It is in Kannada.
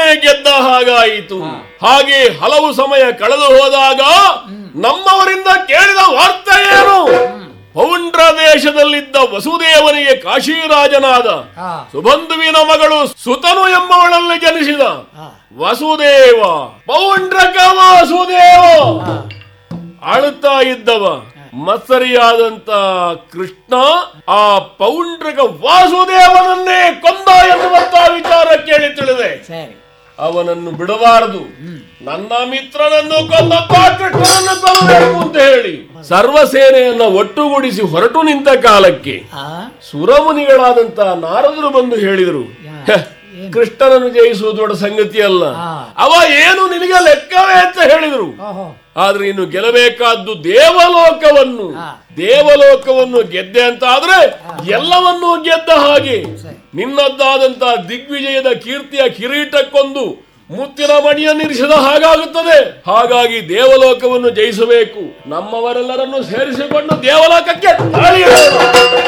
ಗೆದ್ದ ಹಾಗಾಯಿತು ಹಾಗೆ ಹಲವು ಸಮಯ ಕಳೆದು ಹೋದಾಗ ನಮ್ಮವರಿಂದ ಕೇಳಿದ ವಾರ್ತೆ ಏನು ಪೌಂಡ್ರ ದೇಶದಲ್ಲಿದ್ದ ವಸುದೇವನಿಗೆ ಕಾಶಿರಾಜನಾದ ಹಾ ಸುಬಂಧುವಿನ ಮಗಳು ಸುತನು ಎಂಬವಳಲ್ಲಿ ಜನಿಸಿದ ಹಾ ವಸುದೇವ ಪೌಂಡ್ರಕ ವಾಸುದೇವ ಹಾ ಅಳುತ್ತಾ ಇದ್ದವ ಮತ್ಸರಿಯಾದಂತ ಕೃಷ್ಣ ಆ ಪೌಂಡ್ರಕ ವಾಸುದೇವನನ್ನೇ ಕೊಂದ ಎನ್ನುವಂತ ವಿಚಾರ ಕೇಳಿ ತಿಳಿದೆ ಸರಿ ಅವನನ್ನು ಬಿಡಬಾರದು ನನ್ನ ಮಿತ್ರನನ್ನು ಕೊಂದಂತ ಕೃಷ್ಣನನ್ನು ಕೊಲ್ಲಬೇಕು ಅಂತ ಹೇಳಿ ಸರ್ವಸೇನೆಯನ್ನ ಒಟ್ಟುಗೂಡಿಸಿ ಹೊರಟು ನಿಂತ ಕಾಲಕ್ಕೆ ಆ ಸುರಮುನಿಗಳಾದಂತ ನಾರದರು ಬಂದು ಹೇಳಿದರು ಯಾ- "ಹೆ, ಕೃಷ್ಣನನ್ನು ಜಯಿಸುವುದು ದೊಡ್ಡ ಸಂಗತಿ ಅಲ್ಲ ಆ. ಅವ ಏನು ನಿನಗೆ ಲೆಕ್ಕವೇ ಅಂತ ಹೇಳಿದರು ಓಹೋ ಆದ್ರೆ ಇನ್ನು ಗೆಲ್ಲಬೇಕಾದ್ದು ದೇವಲೋಕವನ್ನು ಹಾ. ದೇವಲೋಕವನ್ನು ಗೆದ್ದೆ ಅಂತ ಆದ್ರೆ ಎಲ್ಲವನ್ನೂ ಗೆದ್ದ ಹಾಗೆ ಸರಿ. ನಿನ್ನದ್ದಾದಂತ ದಿಗ್ವಿಜಯದ ಕೀರ್ತಿಯ ಕಿರೀಟಕ್ಕೊಂದು ಮುತ್ತಿನ ಮಣಿಯನ್ನಿರಿಸಿದ ಹಾಗಾಗುತ್ತದೆ ಹಾಗಾಗಿ ದೇವಲೋಕವನ್ನು ಜಯಿಸಬೇಕು ನಮ್ಮವರೆಲ್ಲರನ್ನು ಸೇರಿಸಿಕೊಂಡು ದೇವಲೋಕಕ್ಕೆ ತಾಳಿ ಎಳೆಯೋಣ.